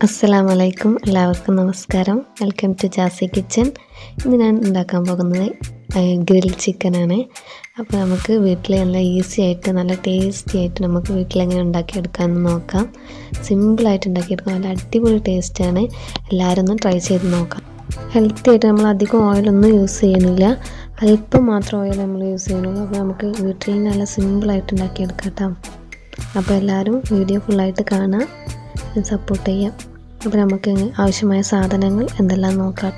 അസ്സലാമു അലൈക്കും എല്ലാവർക്കും നമസ്കാരം വെൽക്കം ടു ജാസി കിച്ചൻ ഇന്ന് ഞാൻ ഉണ്ടാക്കാൻ പോകുന്നത് ഗ്രിൽ ചിക്കനാണ് അപ്പോൾ നമുക്ക് വീട്ടിൽ നല്ല ഈസി ആയിട്ട് നല്ല ടേസ്റ്റി ആയിട്ട് നമുക്ക് വീട്ടിലെങ്ങനെ ഉണ്ടാക്കിയെടുക്കാമെന്ന് നോക്കാം സിമ്പിളായിട്ട് ഉണ്ടാക്കിയെടുക്കാം നല്ല അടിപൊളി ടേസ്റ്റാണ് എല്ലാവരും ഒന്ന് ട്രൈ ചെയ്ത് നോക്കാം ഹെൽത്തി ആയിട്ട് നമ്മൾ അധികം ഓയിലൊന്നും യൂസ് ചെയ്യുന്നില്ല അല്പം മാത്രം ഓയിൽ നമ്മൾ യൂസ് ചെയ്യുന്നുള്ളൂ അപ്പോൾ നമുക്ക് വീട്ടിൽ നല്ല സിമ്പിളായിട്ട് ഉണ്ടാക്കിയെടുക്കാം കേട്ടോ അപ്പോൾ എല്ലാവരും വീഡിയോ ഫുള്ളായിട്ട് കാണാം സപ്പോർട്ട് ചെയ്യാം അപ്പോൾ നമുക്ക് ആവശ്യമായ സാധനങ്ങൾ എന്തെല്ലാം നോക്കാം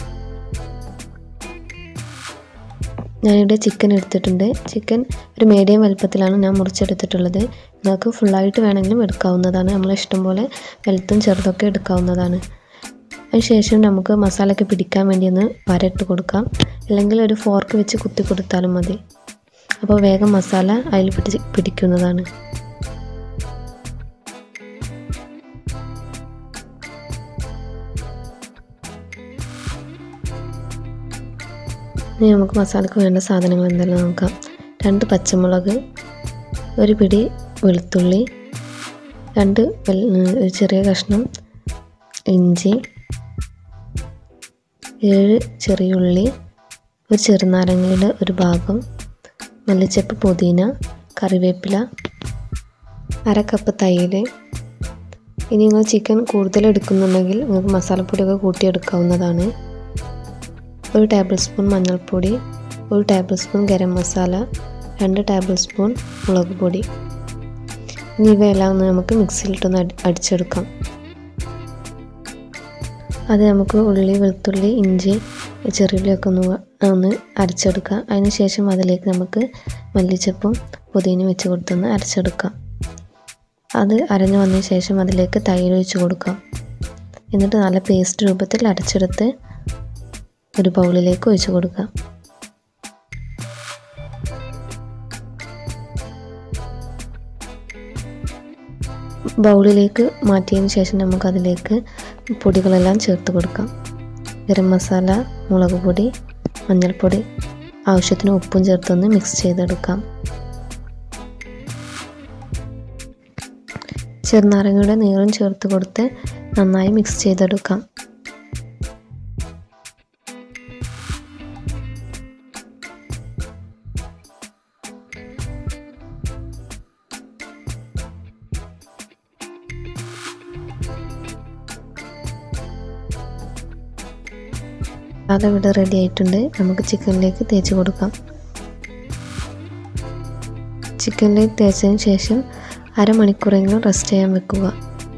ഞാനിവിടെ ചിക്കൻ എടുത്തിട്ടുണ്ട് ചിക്കൻ ഒരു മീഡിയം വലുപ്പത്തിലാണ് ഞാൻ മുറിച്ചെടുത്തിട്ടുള്ളത് നിങ്ങൾക്ക് ഫുള്ളായിട്ട് വേണമെങ്കിലും എടുക്കാവുന്നതാണ് നമ്മൾ ഇഷ്ടം പോലെ വലുത്തും ചെറുതൊക്കെ എടുക്കാവുന്നതാണ് അതിനുശേഷം നമുക്ക് മസാലയൊക്കെ പിടിക്കാൻ വേണ്ടി ഒന്ന് വരട്ട് കൊടുക്കാം അല്ലെങ്കിൽ ഒരു ഫോർക്ക് വെച്ച് കുത്തി കൊടുത്താലും മതി അപ്പോൾ വേഗം മസാല അതിൽ പിടിച്ച് പിടിക്കുന്നതാണ് ഇനി നമുക്ക് മസാലയ്ക്ക് വേണ്ട സാധനങ്ങൾ എന്തെല്ലാം നോക്കാം രണ്ട് പച്ചമുളക് ഒരു പിടി വെളുത്തുള്ളി രണ്ട് ഒരു ചെറിയ കഷ്ണം ഇഞ്ചി ഏഴ് ചെറിയ ഉള്ളി ഒരു ചെറുനാരങ്ങയുടെ ഒരു ഭാഗം മല്ലിച്ചപ്പ് പുതിന കറിവേപ്പില അര കപ്പ് തൈര് ഇനി നിങ്ങൾ ചിക്കൻ കൂടുതൽ എടുക്കുന്നുണ്ടെങ്കിൽ നിങ്ങൾക്ക് മസാലപ്പൊടിയൊക്കെ കൂട്ടിയെടുക്കാവുന്നതാണ് ഒരു ടേബിൾ സ്പൂൺ മഞ്ഞൾപ്പൊടി ഒരു ടേബിൾ സ്പൂൺ ഗരം മസാല രണ്ട് ടേബിൾ സ്പൂൺ മുളക് പൊടി ഇനി ഇവയെല്ലാം ഒന്ന് നമുക്ക് മിക്സിയിലിട്ടൊന്ന് അടിച്ചെടുക്കാം അത് നമുക്ക് ഉള്ളി വെളുത്തുള്ളി ഇഞ്ചി ചെറിയുള്ളിയൊക്കെ ഒന്ന് ഒന്ന് അരച്ചെടുക്കാം അതിന് ശേഷം അതിലേക്ക് നമുക്ക് മല്ലിച്ചപ്പും പുതിനയും വെച്ച് കൊടുത്തൊന്ന് അരച്ചെടുക്കാം അത് അരഞ്ഞു വന്നതിന് ശേഷം അതിലേക്ക് തൈര് ഒഴിച്ച് കൊടുക്കാം എന്നിട്ട് നല്ല പേസ്റ്റ് രൂപത്തിൽ അരച്ചെടുത്ത് ഒരു ബൗളിലേക്ക് ഒഴിച്ചു കൊടുക്കാം ബൗളിലേക്ക് മാറ്റിയതിന് ശേഷം നമുക്കതിലേക്ക് പൊടികളെല്ലാം ചേർത്ത് കൊടുക്കാം ഗരം മസാല മുളക് പൊടി മഞ്ഞൾപ്പൊടി ആവശ്യത്തിന് ഉപ്പും ചേർത്തൊന്ന് മിക്സ് ചെയ്തെടുക്കാം ചെറുനാരങ്ങയുടെ നീളം ചേർത്ത് കൊടുത്ത് നന്നായി മിക്സ് ചെയ്തെടുക്കാം അതിവിടെ റെഡി ആയിട്ടുണ്ട് നമുക്ക് ചിക്കനിലേക്ക് തേച്ച് കൊടുക്കാം ചിക്കനിലേക്ക് തേച്ചതിന് ശേഷം അരമണിക്കൂറെങ്കിലും റെസ്റ്റ് ചെയ്യാൻ വെക്കുക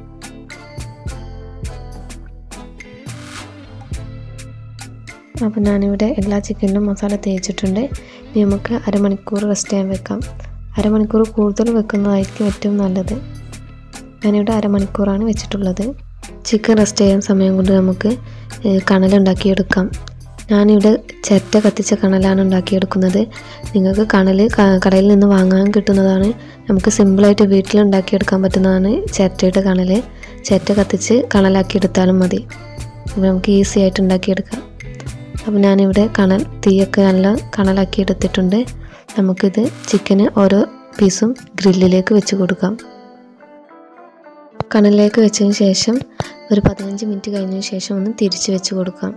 അപ്പോൾ ഞാനിവിടെ എല്ലാ ചിക്കനിലും മസാല തേച്ചിട്ടുണ്ട് ഇനി നമുക്ക് അരമണിക്കൂർ റെസ്റ്റ് ചെയ്യാൻ വെക്കാം അരമണിക്കൂർ കൂടുതൽ വെക്കുന്നതായിരിക്കും ഏറ്റവും നല്ലത് ഞാനിവിടെ അരമണിക്കൂറാണ് വെച്ചിട്ടുള്ളത് ചിക്കൻ റെസ്റ്റ് ചെയ്യാൻ സമയം കൊണ്ട് നമുക്ക് കണലുണ്ടാക്കിയെടുക്കാം ഞാനിവിടെ ചിരട്ട കത്തിച്ച കണലാണ് ഉണ്ടാക്കിയെടുക്കുന്നത് നിങ്ങൾക്ക് കണൽ കടയിൽ നിന്ന് വാങ്ങാൻ കിട്ടുന്നതാണ് നമുക്ക് സിമ്പിളായിട്ട് വീട്ടിൽ ഉണ്ടാക്കിയെടുക്കാൻ പറ്റുന്നതാണ് ചിരട്ടയുടെ കണൽ ചിരട്ട കത്തിച്ച് കണലാക്കി എടുത്താലും മതി അപ്പോൾ നമുക്ക് ഈസി ആയിട്ട് ഉണ്ടാക്കിയെടുക്കാം അപ്പോൾ ഞാനിവിടെ കണൽ തീയൊക്കെ നല്ല കണലാക്കി എടുത്തിട്ടുണ്ട് നമുക്കിത് ചിക്കന് ഓരോ പീസും ഗ്രില്ലിലേക്ക് വെച്ച് കൊടുക്കാം കണലിലേക്ക് വെച്ചതിന് ശേഷം ഒരു പതിനഞ്ച് മിനിറ്റ് കഴിഞ്ഞതിന് ശേഷം ഒന്ന് തിരിച്ച് വെച്ച് കൊടുക്കാം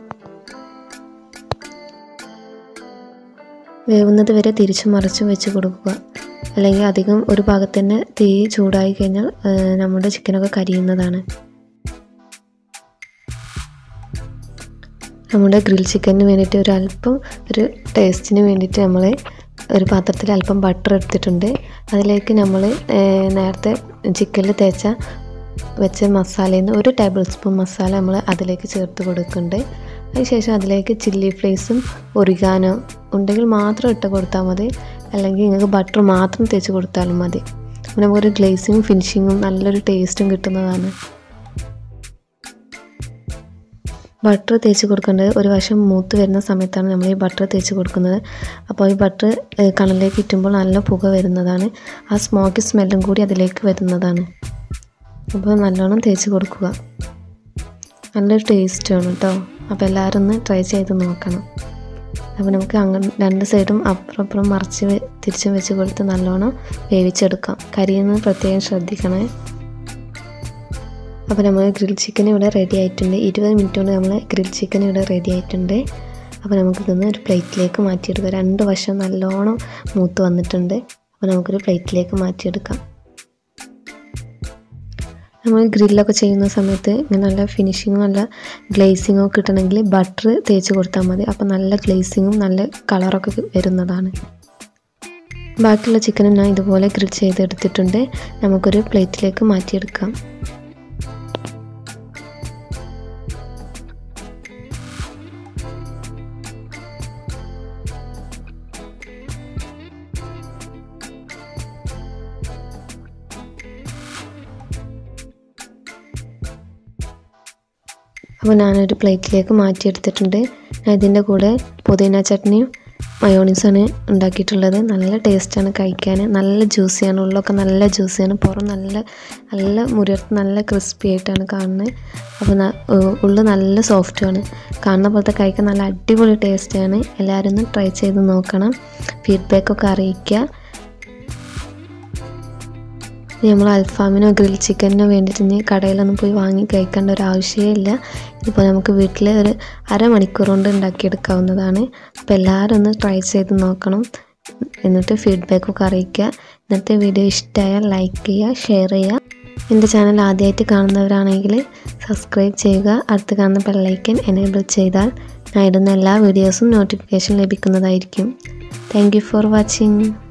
വേവുന്നത് വരെ തിരിച്ചും മറിച്ചും വെച്ച് കൊടുക്കുക അല്ലെങ്കിൽ അധികം ഒരു ഭാഗത്ത് തന്നെ തീ ചൂടായി കഴിഞ്ഞാൽ നമ്മുടെ ചിക്കനൊക്കെ കരിയുന്നതാണ് നമ്മുടെ ഗ്രിൽ ചിക്കന് വേണ്ടിയിട്ട് ഒരു അല്പം ഒരു ടേസ്റ്റിന് വേണ്ടിയിട്ട് നമ്മൾ ഒരു പാത്രത്തിൽ അല്പം ബട്ടർ എടുത്തിട്ടുണ്ട് അതിലേക്ക് നമ്മൾ നേരത്തെ ചിക്കനിൽ തേച്ച വെച്ച മസാലയിൽ നിന്ന് ഒരു ടേബിൾ സ്പൂൺ മസാല നമ്മൾ അതിലേക്ക് ചേർത്ത് കൊടുക്കുന്നുണ്ട് അതിനുശേഷം അതിലേക്ക് ചില്ലി ഫ്ലേക്സും ഒറിഗാനോ ഉണ്ടെങ്കിൽ മാത്രം ഇട്ട് കൊടുത്താൽ മതി അല്ലെങ്കിൽ നിങ്ങൾക്ക് ബട്ടർ മാത്രം തേച്ച് കൊടുത്താലും മതി നമുക്കൊരു ഗ്ലേസിങ്ങും ഫിനിഷിങ്ങും നല്ലൊരു ടേസ്റ്റും കിട്ടുന്നതാണ് ബട്ടർ തേച്ച് കൊടുക്കേണ്ടത് ഒരു വശം മൂത്ത് വരുന്ന സമയത്താണ് നമ്മൾ ഈ ബട്ടർ തേച്ച് കൊടുക്കുന്നത് അപ്പോൾ ഈ ബട്ടർ കണലിലേക്ക് ഇറ്റുമ്പോൾ നല്ല പുക വരുന്നതാണ് ആ സ്മോക്കി സ്മെല്ലും കൂടി അതിലേക്ക് വരുന്നതാണ് അപ്പോൾ നല്ലോണം തേച്ച് കൊടുക്കുക നല്ലൊരു ടേസ്റ്റാണ് കേട്ടോ അപ്പോൾ എല്ലാവരും ഒന്ന് ട്രൈ ചെയ്ത് നോക്കണം അപ്പോൾ നമുക്ക് അങ്ങനെ രണ്ട് സൈഡും അപ്പുറം അപ്പുറം മറിച്ച് തിരിച്ചും വെച്ച് കൊടുത്ത് നല്ലോണം വേവിച്ചെടുക്കാം കരിയുന്നത് പ്രത്യേകം ശ്രദ്ധിക്കണേ അപ്പോൾ നമ്മൾ ഗ്രിൽ ചിക്കൻ ഇവിടെ റെഡി ആയിട്ടുണ്ട് ഇരുപത് മിനിറ്റ് കൊണ്ട് നമ്മൾ ഗ്രിൽ ചിക്കൻ ഇവിടെ റെഡി ആയിട്ടുണ്ട് അപ്പോൾ നമുക്കിതൊന്ന് ഒരു പ്ലേറ്റിലേക്ക് മാറ്റിയെടുക്കാം രണ്ട് വശം നല്ലോണം മൂത്ത് വന്നിട്ടുണ്ട് അപ്പോൾ നമുക്കൊരു പ്ലേറ്റിലേക്ക് മാറ്റിയെടുക്കാം നമ്മൾ ഗ്രില്ലൊക്കെ ചെയ്യുന്ന സമയത്ത് ഇങ്ങനെ നല്ല ഫിനിഷിങ്ങും നല്ല ഗ്ലേസിങ്ങും ഒക്കെ കിട്ടണമെങ്കിൽ ബട്ടർ തേച്ച് കൊടുത്താൽ മതി അപ്പോൾ നല്ല ഗ്ലേസിങ്ങും നല്ല കളറൊക്കെ വരുന്നതാണ് ബാക്കിയുള്ള ചിക്കനും ഞാൻ ഇതുപോലെ ഗ്രിൽ ചെയ്തെടുത്തിട്ടുണ്ട് നമുക്കൊരു പ്ലേറ്റിലേക്ക് മാറ്റിയെടുക്കാം അപ്പോൾ ഞാനൊരു പ്ലേറ്റിലേക്ക് മാറ്റിയെടുത്തിട്ടുണ്ട് ഞാൻ ഇതിൻ്റെ കൂടെ പുതിന ചട്നിയും മയോണീസാണ് ഉണ്ടാക്കിയിട്ടുള്ളത് നല്ല ടേസ്റ്റാണ് കഴിക്കാൻ നല്ല ജ്യൂസിയാണ് ഉള്ളൊക്കെ നല്ല ജ്യൂസിയാണ് പുറം നല്ല നല്ല മുരിയർത്ത് നല്ല ക്രിസ്പി ആയിട്ടാണ് കാണുന്നത് അപ്പോൾ ഉള്ളു നല്ല സോഫ്റ്റുമാണ് കാണുന്ന പോലത്തെ കഴിക്കാൻ നല്ല അടിപൊളി ടേസ്റ്റാണ് എല്ലാവരും ഒന്ന് ട്രൈ ചെയ്ത് നോക്കണം ഫീഡ്ബാക്കൊക്കെ അറിയിക്കുക നമ്മൾ അൽഫാമിനോ ഗ്രിൽ ചിക്കനോ വേണ്ടിയിട്ട് ഇനി കടയിലൊന്നും പോയി വാങ്ങി കഴിക്കേണ്ട ഒരു ആവശ്യമേ ഇല്ല ഇതിപ്പോൾ നമുക്ക് വീട്ടിൽ ഒരു അരമണിക്കൂർ കൊണ്ട് ഉണ്ടാക്കിയെടുക്കാവുന്നതാണ് അപ്പോൾ എല്ലാവരും ഒന്ന് ട്രൈ ചെയ്ത് നോക്കണം എന്നിട്ട് ഫീഡ്ബാക്കൊക്കെ അറിയിക്കുക ഇന്നത്തെ വീഡിയോ ഇഷ്ടമായാൽ ലൈക്ക് ചെയ്യുക ഷെയർ ചെയ്യുക എൻ്റെ ചാനൽ ആദ്യമായിട്ട് കാണുന്നവരാണെങ്കിൽ സബ്സ്ക്രൈബ് ചെയ്യുക അടുത്ത് കാണുന്ന ബെല്ലൈക്കൻ എനേബിൾ ചെയ്താൽ ഞാൻ ഇടുന്ന എല്ലാ വീഡിയോസും നോട്ടിഫിക്കേഷൻ ലഭിക്കുന്നതായിരിക്കും താങ്ക് ഫോർ വാച്ചിങ്